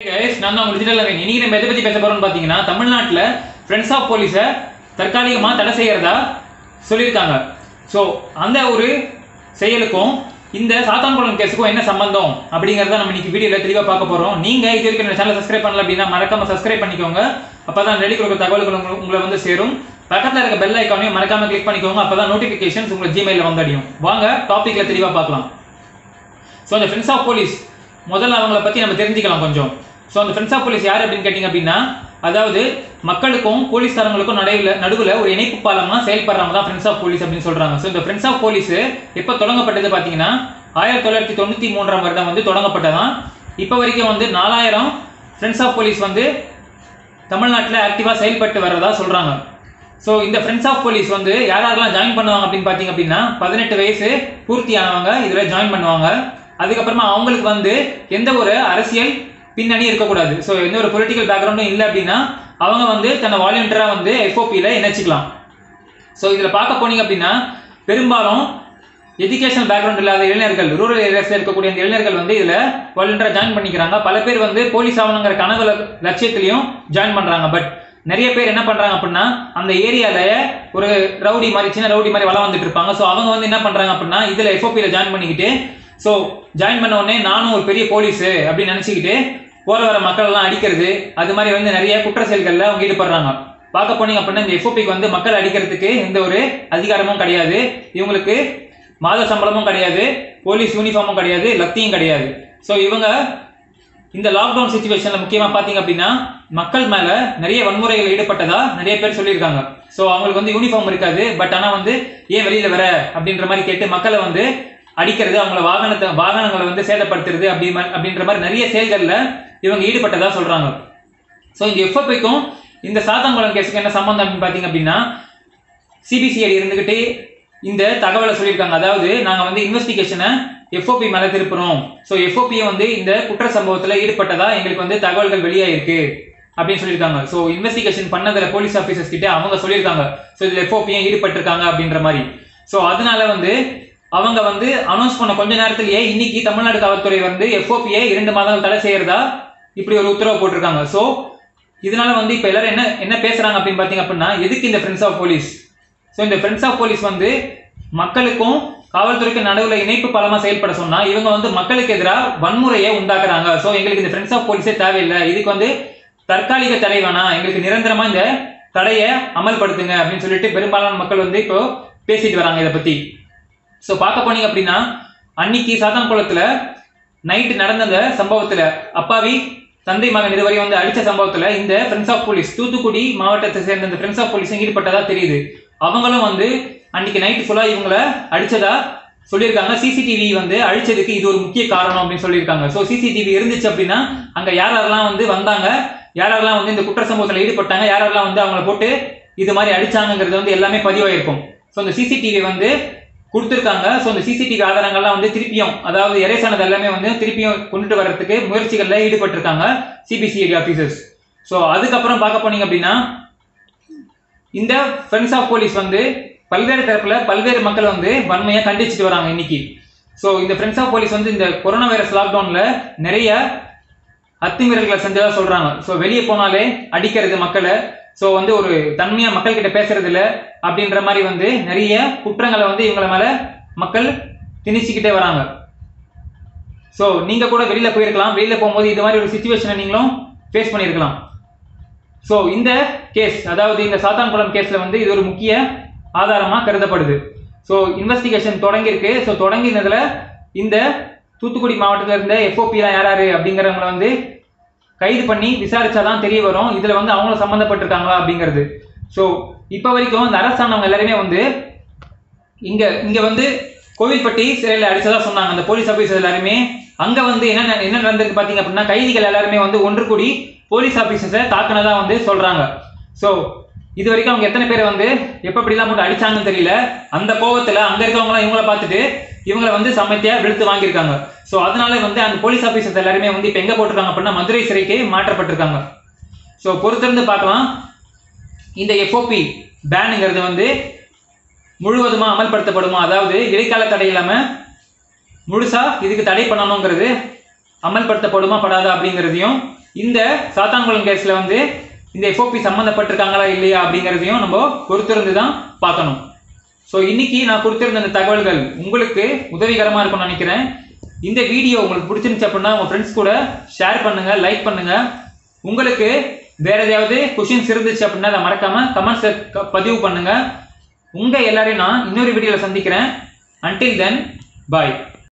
guys, நான் தான் உங்க digital நவீன். இன்னைக்கு நம்ம எதை பத்தி பேச போறோம்னு பாத்தீங்கன்னா தமிழ்நாட்டுல ஃப்ரெண்ட்ஸ் ஆஃப் போலீஸை தற்காலிகமா தடை செய்யறதா சொல்லியிருக்காங்க ஸோ அந்த ஒரு செயலுக்கும் இந்த சாத்தான்குளம் கேஸுக்கும் என்ன சம்பந்தம் அப்படிங்கறத நம்ம இன்னைக்கு வீடியோல தெளிவா பார்க்க போறோம் நீங்க இது வரைக்கும் இந்த சேனல் சப்ஸ்கிரைப் பண்ணல அப்படின்னா மறக்காம சப்ஸ்கிரைப் பண்ணிக்கோங்க அப்பதான் ரெடி கொடுக்குற தகவல்கள் உங்க- உங்களை வந்து சேரும் பக்கத்துல இருக்க பெல் ஐக்கானையும் மறக்காம கிளிக் பண்ணிக்கோங்க அப்பதான் நோட்டிபிகேஷன்ஸ் உங்களுக்கு ஜிமெயில வந்தடையும் வாங்க டாபிக்ல தெளிவா பார்க்கலாம் ஸோ அந்த ஃப்ரெண்ட்ஸ் ஆஃப் போலீஸ் முதல்ல அவங்கள பற்றி நம்ம தெரிஞ்சுக்கலாம் கொஞ்சம் ஸோ அந்த ஃப்ரெண்ட்ஸ் ஆஃப் போலீஸ் யார் அப்படின்னு கேட்டிங்க அப்படின்னா அதாவது மக்களுக்கும் போலீஸ்காரங்களுக்கும் நடுவில் நடுவில் ஒரு இணைப்பு பாலமா செயல்படுறவங்க தான் ஃப்ரெண்ட்ஸ் ஆஃப் போலீஸ் அப்படின்னு சொல்றாங்க ஸோ இந்த ஃப்ரெண்ட்ஸ் ஆஃப் போலீஸ் எப்போ தொடங்கப்பட்டது பார்த்தீங்கன்னா ஆயிரத்தி தொள்ளாயிரத்தி தொண்ணூற்றி மூன்றாம் வருடம் வந்து தொடங்கப்பட்டதான் இப்போ வரைக்கும் வந்து நாலாயிரம் ஃப்ரெண்ட்ஸ் ஆஃப் போலீஸ் வந்து தமிழ்நாட்டில் ஆக்டிவாக செயல்பட்டு வர்றதா சொல்றாங்க ஸோ இந்த ஃப்ரெண்ட்ஸ் ஆஃப் போலீஸ் வந்து யார் யாரெல்லாம் ஜாயின் பண்ணுவாங்க அப்படின்னு பார்த்தீங்க அப்படின்னா பதினெட்டு வயசு பூர்த்தியானவங்க இதில் ஜாயின் பண்ணுவாங்க அதுக்கப்புறமா அவங்களுக்கு வந்து எந்த ஒரு அரசியல் பின்னணி இருக்கக்கூடாது ஸோ எந்த ஒரு பொலிட்டிக்கல் பேக்ரவுண்டும் இல்லை அப்படின்னா அவங்க வந்து தன்னை வாலண்டியராக வந்து எஃப்ஓபியில் இணைச்சிக்கலாம் ஸோ இதில் பார்க்க போனீங்க அப்படின்னா பெரும்பாலும் எஜுகேஷனல் பேக்ரவுண்ட் இல்லாத இளைஞர்கள் ரூரல் ஏரியாஸில் இருக்கக்கூடிய இந்த இளைஞர்கள் வந்து இதில் வாலண்டியராக ஜாயின் பண்ணிக்கிறாங்க பல பேர் வந்து போலீஸ் ஆகணுங்கிற கனவு ல- லட்சியத்திலையும் ஜாயின் பண்ணுறாங்க பட் நிறைய பேர் என்ன பண்ணுறாங்க அப்படின்னா அந்த ஏரியால ஒரு ரவுடி மாதிரி சின்ன ரவுடி மாதிரி வளம் வந்துட்டு இருப்பாங்க ஸோ அவங்க வந்து என்ன பண்ணுறாங்க அப்படின்னா இதில் எஃப்ஓபியில் ஜாயின் பண்ணிக்கிட்டு ஸோ ஜாயின் பண்ண உடனே நானும் ஒரு பெரிய போலீஸு அப்படின்னு நினச்சிக்கிட்டு போற வர மக்கள் எல்லாம் அடிக்கிறது அது மாதிரி வந்து நிறைய குற்ற செயல்களில் அவங்க ஈடுபடுறாங்க பார்க்க போனீங்க அப்படின்னா இந்த எஃப்ஓபிக்கு வந்து மக்கள் அடிக்கிறதுக்கு எந்த ஒரு அதிகாரமும் கிடையாது இவங்களுக்கு மாத சம்பளமும் கிடையாது போலீஸ் யூனிஃபார்மும் கிடையாது லத்தியும் கிடையாது ஸோ இவங்க இந்த லாக்டவுன் சுச்சுவேஷன்ல முக்கியமா பாத்தீங்க அப்படின்னா மக்கள் மேல நிறைய வன்முறைகள் ஈடுபட்டதா நிறைய பேர் சொல்லியிருக்காங்க ஸோ அவங்களுக்கு வந்து யூனிஃபார்ம் இருக்காது பட் ஆனா வந்து ஏன் வெளியில வர அப்படின்ற மாதிரி கேட்டு மக்களை வந்து அடிக்கிறது அவங்கள வாகனத்தை வாகனங்களை வந்து சேதப்படுத்துறது அப்படி மா- அப்படின்ற மாதிரி நிறைய செயல்கள்ல இவங்க ஈடுபட்டதா சொல்றாங்க ஸோ இந்த எஃப்எஃப்ஐக்கும் இந்த சாத்தான்குளம் கேஸுக்கு என்ன சம்பந்தம் அப்படின்னு பார்த்தீங்க அப்படின்னா சிபிசிஐடி இருந்துகிட்டு இந்த தகவலை சொல்லியிருக்காங்க அதாவது நாங்கள் வந்து இன்வெஸ்டிகேஷனை எஃப்ஓபி மேலே திருப்புறோம் ஸோ எஃப்ஓபியை வந்து இந்த குற்ற சம்பவத்தில் ஈடுபட்டதா எங்களுக்கு வந்து தகவல்கள் வெளியாயிருக்கு அப்படின்னு சொல்லியிருக்காங்க ஸோ இன்வெஸ்டிகேஷன் பண்ணதுல போலீஸ் ஆஃபீஸர்ஸ் கிட்ட அவங்க சொல்லியிருக்காங்க ஸோ இதில் எஃப்ஓபியும் ஈடுபட்டிருக்காங்க அப்படின்ற மாதிரி ஸோ அதனால வந்து அவங்க வந்து அனௌன்ஸ் பண்ண கொஞ்ச நேரத்திலேயே இன்னைக்கு தமிழ்நாடு காவல்துறை வந்து எஃப்ஓபியை இரண்டு மாதங்கள் தடை செய்யறதா இப்படி ஒரு உத்தரவு போட்டிருக்காங்க ஸோ இதனால வந்து இப்போ எல்லாரும் என்ன என்ன பேசுறாங்க அப்படின்னு பார்த்தீங்க அப்படின்னா எதுக்கு இந்த ஃப்ரெண்ட்ஸ் ஆஃப் போலீஸ் ஸோ இந்த ஃப்ரெண்ட்ஸ் ஆஃப் போலீஸ் வந்து மக்களுக்கும் காவல்துறைக்கு நடுவில் இணைப்பு பலமா செயல்பட சொன்னா இவங்க வந்து மக்களுக்கு எதிராக வன்முறையை உண்டாக்குறாங்க ஸோ எங்களுக்கு இந்த ஃப்ரெண்ட்ஸ் ஆஃப் போலீஸே தேவையில்லை இதுக்கு வந்து தற்காலிக தடை வேணாம் எங்களுக்கு நிரந்தரமா இந்த தடையை அமல்படுத்துங்க அப்படின்னு சொல்லிட்டு பெரும்பாலான மக்கள் வந்து இப்போ பேசிட்டு வராங்க இதை பத்தி ஸோ பார்க்க போனீங்க அப்படின்னா அன்னைக்கு சாத்தான்குளத்துல நைட்டு நடந்த அந்த சம்பவத்துல அப்பாவி தந்தை மகன் இதுவரை வந்து அடிச்ச சம்பவத்துல இந்த ஃப்ரெண்ட்ஸ் ஆஃப் போலீஸ் தூத்துக்குடி மாவட்டத்தை சேர்ந்த இந்த ஃப்ரெண்ட்ஸ் ஆஃப் போலீஸும் ஈடுபட்டதா தெரியுது அவங்களும் வந்து அன்னைக்கு நைட்டு ஃபுல்லா இவங்கள அடிச்சதா சொல்லியிருக்காங்க சிசிடிவி வந்து அழிச்சதுக்கு இது ஒரு முக்கிய காரணம் அப்படின்னு சொல்லியிருக்காங்க ஸோ சிசிடிவி இருந்துச்சு அப்படின்னா அங்க யார் யாரெல்லாம் வந்து வந்தாங்க யார் யாரெல்லாம் வந்து இந்த குற்ற சம்பவத்தில் ஈடுபட்டாங்க யார் யாரெல்லாம் வந்து அவங்கள போட்டு இது மாதிரி அடிச்சாங்கங்கிறது வந்து எல்லாமே பதிவாயிருக்கும் ஸோ இந்த சிசிடிவி வந்து கொடுத்துருக்காங்க ஸோ இந்த சிசிடிவி ஆதாரங்கள்லாம் வந்து திருப்பியும் அதாவது எரேசானது எல்லாமே வந்து திருப்பியும் கொண்டுட்டு வர்றதுக்கு முயற்சிகளில் ஈடுபட்டிருக்காங்க சிபிசிஐடி ஆஃபீஸர்ஸ் ஸோ அதுக்கப்புறம் பார்க்க போனீங்க அப்படின்னா இந்த ஃப்ரெண்ட்ஸ் ஆஃப் போலீஸ் வந்து பல்வேறு தரப்புல பல்வேறு மக்கள் வந்து வன்மையாக கண்டிச்சுட்டு வராங்க இன்னைக்கு ஸோ இந்த ஃப்ரெண்ட்ஸ் ஆஃப் போலீஸ் வந்து இந்த கொரோனா வைரஸ் லாக்டவுன்ல நிறைய அத்துமீறல்களை செஞ்சதா சொல்றாங்க ஸோ வெளியே போனாலே அடிக்கிறது மக்களை ஸோ வந்து ஒரு தன்மையா மக்கள் கிட்ட பேசுறது இல்ல அப்படின்ற மாதிரி வந்து நிறைய குற்றங்களை வந்து இவங்கள மேல மக்கள் திணிச்சுக்கிட்டே வராங்க ஸோ நீங்க கூட வெளியில போயிருக்கலாம் வெளியில போகும்போது இது மாதிரி ஒரு சுச்சுவேஷனை நீங்களும் ஃபேஸ் பண்ணியிருக்கலாம் ஸோ இந்த கேஸ் அதாவது இந்த சாத்தான்குளம் கேஸ்ல வந்து இது ஒரு முக்கிய ஆதாரமா கருதப்படுது ஸோ இன்வெஸ்டிகேஷன் தொடங்கியிருக்கு ஸோ தொடங்கினதுல இந்த தூத்துக்குடி மாவட்டத்தில் இருந்த எஃப்ஓபிலாம் யார் யாரு அப்படிங்கிறவங்கள வந்து கைது பண்ணி விசாரிச்சாதான் தெரிய வரும் இதுல வந்து அவங்களும் சம்மந்தப்பட்டிருக்காங்களா அப்படிங்கிறது ஸோ இப்போ வரைக்கும் இந்த அரசானவங்க எல்லாருமே வந்து இங்க இங்க வந்து கோவில்பட்டி சிறையில் அடிச்சதா சொன்னாங்க அந்த போலீஸ் ஆபீசர் எல்லாருமே அங்க வந்து என்ன ந- என்ன நடந்திருக்கு பாத்தீங்க அப்படின்னா கைதிகள் எல்லாருமே வந்து ஒன்று கூடி போலீஸ் ஆபீசர்ஸை தாக்குனதா வந்து சொல்றாங்க ஸோ இது வரைக்கும் அவங்க எத்தனை பேர் வந்து எப்ப இப்படிலாம் போட்டு அடிச்சாங்கன்னு தெரியல அந்த கோவத்துல அங்க இருக்கவங்களாம் இவங்கள பார்த்துட்டு இவங்கள வந்து சமத்தியா வெளுத்து வாங்கியிருக்காங்க ஸோ அதனால வந்து அந்த போலீஸ் ஆபீசர்ஸ் எல்லாருமே வந்து இப்போ எங்க போட்டிருக்காங்க அப்படின்னா மதுரை சிறைக்கு மாற்றப்பட்டிருக்காங்க ஸோ பொறுத்திருந்து பார்க்கலாம் இந்த எஃப்ஓபி பேனுங்கிறது வந்து முழுவதுமா அமல்படுத்தப்படுமா அதாவது இடைக்கால தடை இல்லாம முழுசா இதுக்கு தடை பண்ணணுங்கிறது அமல்படுத்தப்படுமா படாதா அப்படிங்கிறதையும் இந்த சாத்தான்குளம் கேஸ்ல வந்து இந்த எஃப்ஓபி சம்மந்தப்பட்டிருக்காங்களா இல்லையா அப்படிங்கிறதையும் நம்ம பொறுத்திருந்து தான் பார்க்கணும் ஸோ இன்னைக்கு நான் கொடுத்திருந்த இந்த தகவல்கள் உங்களுக்கு உதவிகரமாக இருக்கும்னு நினைக்கிறேன் இந்த வீடியோ உங்களுக்கு பிடிச்சிருந்துச்சு அப்படின்னா உங்கள் ஃப்ரெண்ட்ஸ் கூட ஷேர் பண்ணுங்க லைக் பண்ணுங்க உங்களுக்கு வேற ஏதாவது கொஷின்ஸ் இருந்துச்சு அப்படின்னா அதை மறக்காம கமெண்ட்ஸ் பதிவு பண்ணுங்க உங்க எல்லாரையும் நான் இன்னொரு வீடியோவில் சந்திக்கிறேன் அன்டில் தென் பாய்